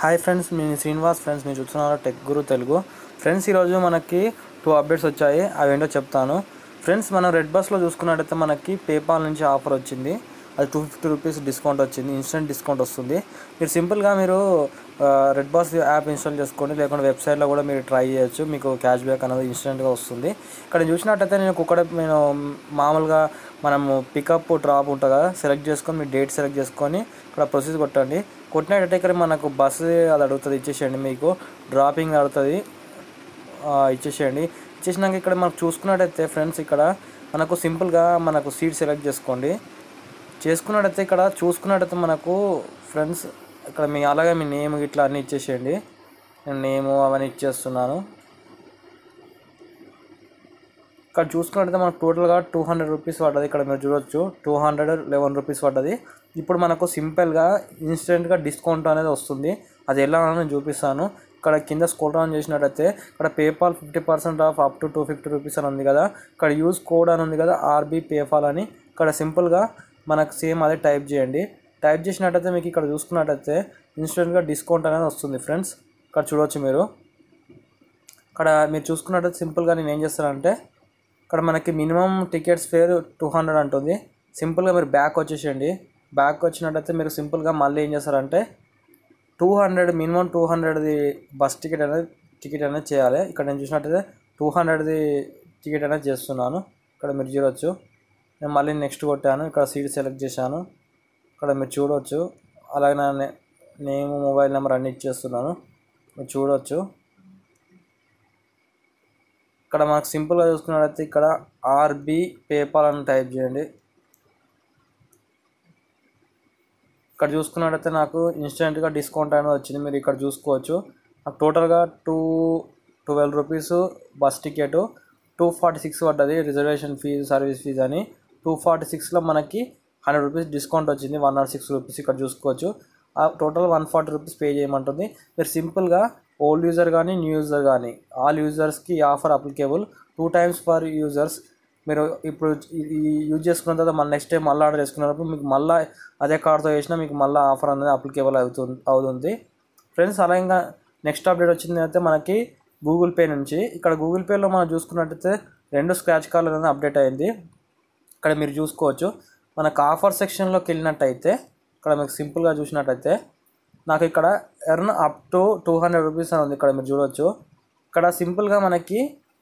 hi friends నేను Srinivas friends మీరు చూస్తున్నారు టెక్ గురు తెలుగు ఫ్రెండ్స్ ఈరోజు మనకి టూ అప్డేట్స్ వచ్చాయి అవి ఏంటో చెప్తాను ఫ్రెండ్స్ మనం రెడ్ బస్లో చూసుకున్నట్టయితే మనకి పేపాల్ నుంచి ఆఫర్ వచ్చింది అది టూ ఫిఫ్టీ రూపీస్ డిస్కౌంట్ వచ్చింది ఇన్స్టెంట్ డిస్కౌంట్ వస్తుంది మీరు సింపుల్గా మీరు రెడ్ బస్ యాప్ ఇన్స్టాల్ చేసుకోండి లేకుంటే వెబ్సైట్లో కూడా మీరు ట్రై చేయొచ్చు మీకు క్యాష్ బ్యాక్ అనేది ఇన్స్టెంట్గా వస్తుంది ఇక్కడ చూసినట్టయితే నేను కుక్కడ నేను మామూలుగా మనము పికప్ డ్రాప్ ఉంటుంది కదా సెలెక్ట్ చేసుకొని మీ డేట్ సెలెక్ట్ చేసుకొని ఇక్కడ ప్రొసీజ్ కొట్టండి కొట్టినట్టయితే ఇక్కడ మనకు బస్సు అది అడుగుతుంది ఇచ్చేసేయండి మీకు డ్రాపింగ్ అడుగుతుంది ఆ, ఇచ్చేసేయండి ఇచ్చేసినాక ఇక్కడ మనకు చూసుకున్నట్టయితే ఫ్రెండ్స్ ఇక్కడ మనకు సింపుల్గా మనకు సీట్ సెలెక్ట్ చేసుకోండి చేసుకున్నట్టయితే ఇక్కడ చూసుకున్నట్టయితే మనకు ఫ్రెండ్స్ ఇక్కడ మీ అలాగే మీ నేమ్ ఇట్లా అన్నీ ఇచ్చేసేయండి నేను నేము అవన్నీ ఇచ్చేస్తున్నాను ఇక్కడ చూసుకున్నట్టయితే మనకు టోటల్గా టూ హండ్రెడ్ రూపీస్ పడ్డది ఇక్కడ మీరు చూడొచ్చు టూ హండ్రెడ్ లెవెన్ రూపీస్ పడ్డది ఇప్పుడు మనకు సింపుల్గా ఇన్స్టెంట్గా డిస్కౌంట్ అనేది వస్తుంది అది ఎలా అని నేను చూపిస్తాను ఇక్కడ కింద స్కోల్ డౌన్ చేసినట్టయితే ఇక్కడ PayPal fifty percent off up to two fifty rupees అని ఉంది కదా ఇక్కడ యూజ్ కోడ్ అని ఉంది కదా ఆర్బీ పేపాల్ అని ఇక్కడ సింపుల్గా మనకు సేమ్ అదే టైప్ చేయండి టైప్ చేసినట్టయితే మీకు ఇక్కడ చూసుకున్నట్టయితే ఇన్స్టెంట్గా డిస్కౌంట్ అనేది వస్తుంది ఫ్రెండ్స్ ఇక్కడ చూడవచ్చు మీరు ఇక్కడ మీరు చూసుకున్నట్టయితే సింపుల్గా నేను ఏం చేస్తానంటే ఇక్కడ మనకి minimum tickets fare two hundred అంటుంది సింపుల్గా మీరు బ్యాక్ వచ్చేసేయండి బ్యాక్ వచ్చినట్టయితే మీరు సింపుల్గా మళ్ళీ ఏం చేస్తారంటే టూ హండ్రెడ్ మినిమం టూ హండ్రెడ్ది బస్ టికెట్ అనేది టికెట్ అనేది చేయాలి ఇక్కడ నేను చూసినట్టయితే టూ హండ్రెడ్ది టికెట్ అనేది చేస్తున్నాను ఇక్కడ మీరు చూడవచ్చు నేను మళ్ళీ నెక్స్ట్ కొట్టాను ఇక్కడ సీట్ సెలెక్ట్ చేశాను ఇక్కడ మీరు చూడవచ్చు అలాగే నా నే- నేమ్ మొబైల్ నెంబర్ అన్ని ఇచ్చేస్తున్నాను మీరు చూడవచ్చు ఇక్కడ మనకు సింపుల్గా చూసుకున్నట్లయితే ఇక్కడ ఆర్బి పేపాల్ అని టైప్ చేయండి ఇక్కడ చూసుకున్నట్టయితే నాకు ఇన్స్టెంట్గా డిస్కౌంట్ అనేది వచ్చింది మీరు ఇక్కడ చూసుకోవచ్చు నాకు టోటల్గా two twelve rupees bus ticket two forty six పడ్డది రిజర్వేషన్ ఫీజు సర్వీస్ ఫీజు అని టూ ఫార్టీ సిక్స్లో మనకి హండ్రెడ్ రూపీస్ డిస్కౌంట్ వచ్చింది వన్ నాట్ సిక్స్ రూపీస్ ఇక్కడ చూసుకోవచ్చు ఆ total one forty rupees pay చేయమంటుంది మీరు సింపుల్గా ఓల్డ్ యూజర్ కానీ న్యూ యూజర్ కానీ ఆల్ యూజర్స్కి ఈ offer applicable two times for users మీరు ఇప్పుడు ఈ- ఈ యూజ్ చేసుకున్న తర్వాత మళ్ళీ నెక్స్ట్ టైం మళ్ళీ ఆర్డర్ చేసుకున్నప్పుడు మీకు మళ్ళీ అదే కార్డ్తో చేసినా మీకు మళ్ళీ ఆఫర్ అనేది అప్లికేబుల్ అవుతుంది అవుతుంది ఫ్రెండ్స్ అలా ఇంకా నెక్స్ట్ అప్డేట్ వచ్చింది అయితే మనకి గూగుల్ పే నుంచి ఇక్కడ గూగుల్ పేలో మనం చూసుకున్నట్టయితే రెండు స్క్రాచ్ కార్డులు అనేది అప్డేట్ అయింది ఇక్కడ మీరు చూసుకోవచ్చు మనకు ఆఫర్ సెక్షన్లోకి వెళ్ళినట్టయితే ఇక్కడ మీకు సింపుల్గా చూసినట్టయితే నాకు ఇక్కడ earn up to two hundred rupees అని ఉంది ఇక్కడ మీరు చూడవచ్చు ఇక్కడ సింపుల్గా మనకి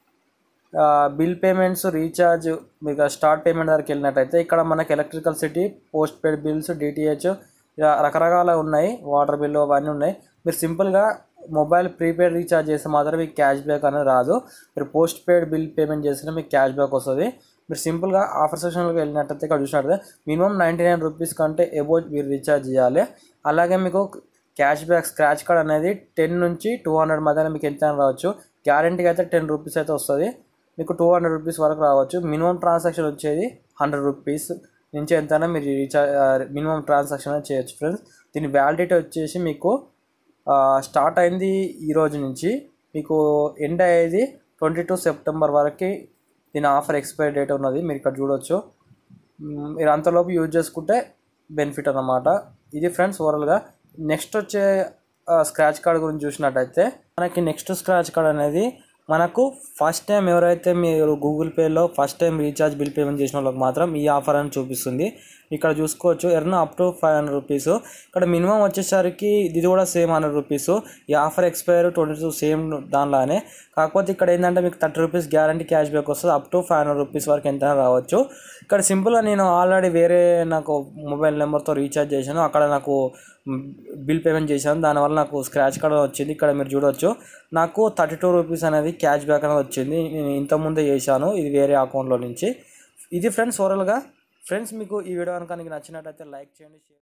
బిల్ పేమెంట్స్ రీఛార్జ్ మీకు స్టార్ట్ పేమెంట్ దగ్గరికి వెళ్ళినట్టయితే ఇక్కడ మనకి electrical city postpaid bills DTH ఇలా రకరకాల ఉన్నాయి వాటర్ బిల్లు అవన్నీ ఉన్నాయి మీరు సింపుల్గా మొబైల్ ప్రీపెయిడ్ రీఛార్జ్ చేస్తే మాత్రం మీకు క్యాష్ బ్యాక్ అనేది రాదు మీరు పోస్ట్ పెయిడ్ బిల్ పేమెంట్ చేసినా మీకు క్యాష్ బ్యాక్ వస్తుంది మీరు సింపుల్గా ఆఫర్ సెక్షన్లోకి వెళ్ళినట్టయితే ఇక్కడ చూసినట్టయితే మినిమం నైంటీ నైన్ రూపీస్ కంటే ఎబో మీరు రీఛార్జ్ చేయాలి అలాగే మీకు క్యాష్ బ్యాక్ స్క్రాచ్ కార్డ్ అనేది టెన్ నుంచి టూ హండ్రెడ్ మధ్యలో మీకు ఎంత అయినా రావచ్చు గ్యారంటీకి అయితే టెన్ రూపీస్ అయితే వస్తుంది మీకు టూ హండ్రెడ్ రూపీస్ వరకు రావచ్చు మినిమం ట్రాన్సాక్షన్ వచ్చేది హండ్రెడ్ రూపీస్ నుంచి ఎంతైనా మీరు రీఛార్జ్ మినిమం ట్రాన్సాక్షన్ అనేది చేయొచ్చు ఫ్రెండ్స్ దీని వ్యాలిడిటీ వచ్చేసి మీకు స్టార్ట్ అయింది ఈ రోజు నుంచి మీకు ఎండ్ అయ్యేది ట్వంటీ టూ సెప్టెంబర్ వరకు దీని ఆఫర్ ఎక్స్పైరీ డేట్ ఉన్నది మీరు ఇక్కడ చూడొచ్చు మ్, మీరు అంతలోపు యూజ్ చేసుకుంటే బెనిఫిట్ అన్నమాట ఇది ఫ్రెండ్స్ ఓవరాల్గా నెక్స్ట్ వచ్చే స్క్రాచ్ కార్డ్ గురించి చూసినట్టయితే మనకి నెక్స్ట్ స్క్రాచ్ కార్డ్ అనేది మనకు ఫస్ట్ టైం ఎవరైతే మీరు గూగుల్ పేలో first time recharge bill payment చేసిన వాళ్ళకి మాత్రం ఈ ఆఫర్ అని చూపిస్తుంది ఇక్కడ చూసుకోవచ్చు earn up to five hundred rupees ఇక్కడ మినిమం వచ్చేసరికి ఇది కూడా సేమ్ హండ్రెడ్ రూపీస్ ఈ offer expire twenty two same దానిలానే కాకపోతే ఇక్కడ ఏంటంటే మీకు thirty rupees guarantee cash back వస్తుంది up to five hundred rupees వరకు ఎంత రావచ్చు ఇక్కడ సింపుల్గా నేను ఆల్రెడీ వేరే నాకు మొబైల్ నెంబర్తో రీఛార్జ్ చేశాను అక్కడ నాకు బిల్ పేమెంట్ చేశాను దానివల్ల నాకు స్క్రాచ్ కార్డ్ వచ్చింది ఇక్కడ మీరు చూడవచ్చు నాకు థర్టీ టూ రూపీస్ అనేది క్యాష్ బ్యాక్ అనేది వచ్చింది నేను ఇంతకుముందే చేశాను ఇది వేరే అకౌంట్లో నుంచి ఇది ఫ్రెండ్స్ ఓవరాల్గా ఫ్రెండ్స్ మీకు ఈ వీడియో కనుక మీకు నచ్చినట్టయితే లైక్ చేయండి షేర్